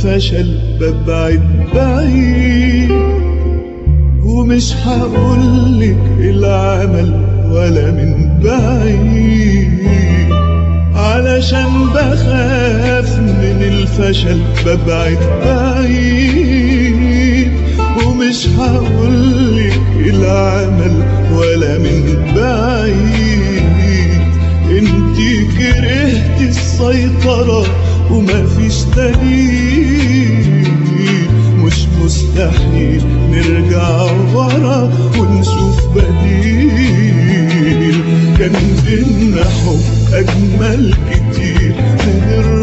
الفشل ببعد بعيد ومش هقولك العمل ولا من بعيد علشان بخاف من الفشل ببعد بعيد ومش هقولك العمل ولا من بعيد انتي كرهتي السيطرة ومفيش دليل مش مستحيل نرجع ورا ونشوف بديل كان بينا حب أجمل كتير من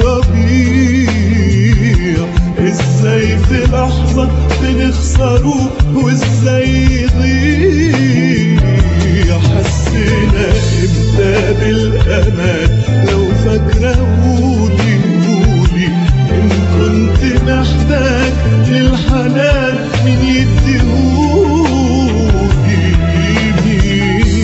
الربيع ازاي في لحظة بنخسره وازاي يضيع حسينا امتى بالامان لو فاكرة قولي قولي ان كنت محتاج للحنان من يديهولي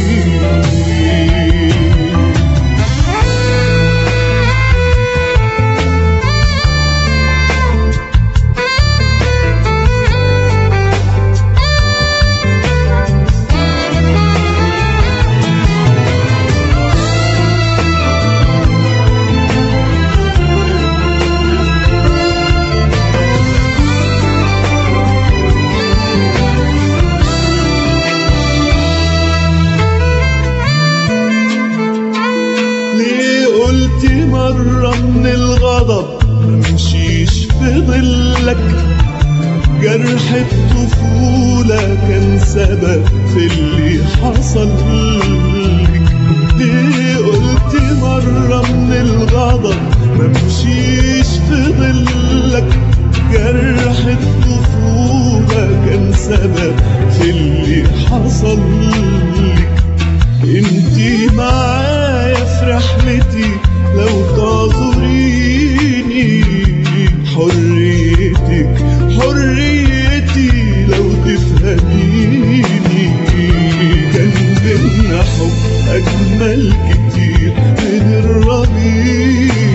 ليه قلت مرة من الغضب ممشيش في ظلك جرح الطفولة كان سبب في اللي حصل لك ليه قلت مرة من الغضب ممشيش في ظلك جرح الطفولة كان سبب في اللي حصل لك انتي معايا في رحلتي لو تعذريني حريتك حريتي لو تفهميني كان بينا حب أجمل كتير من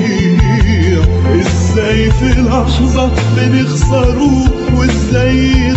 الربيع ازاي في لحظة بنخسره وازاي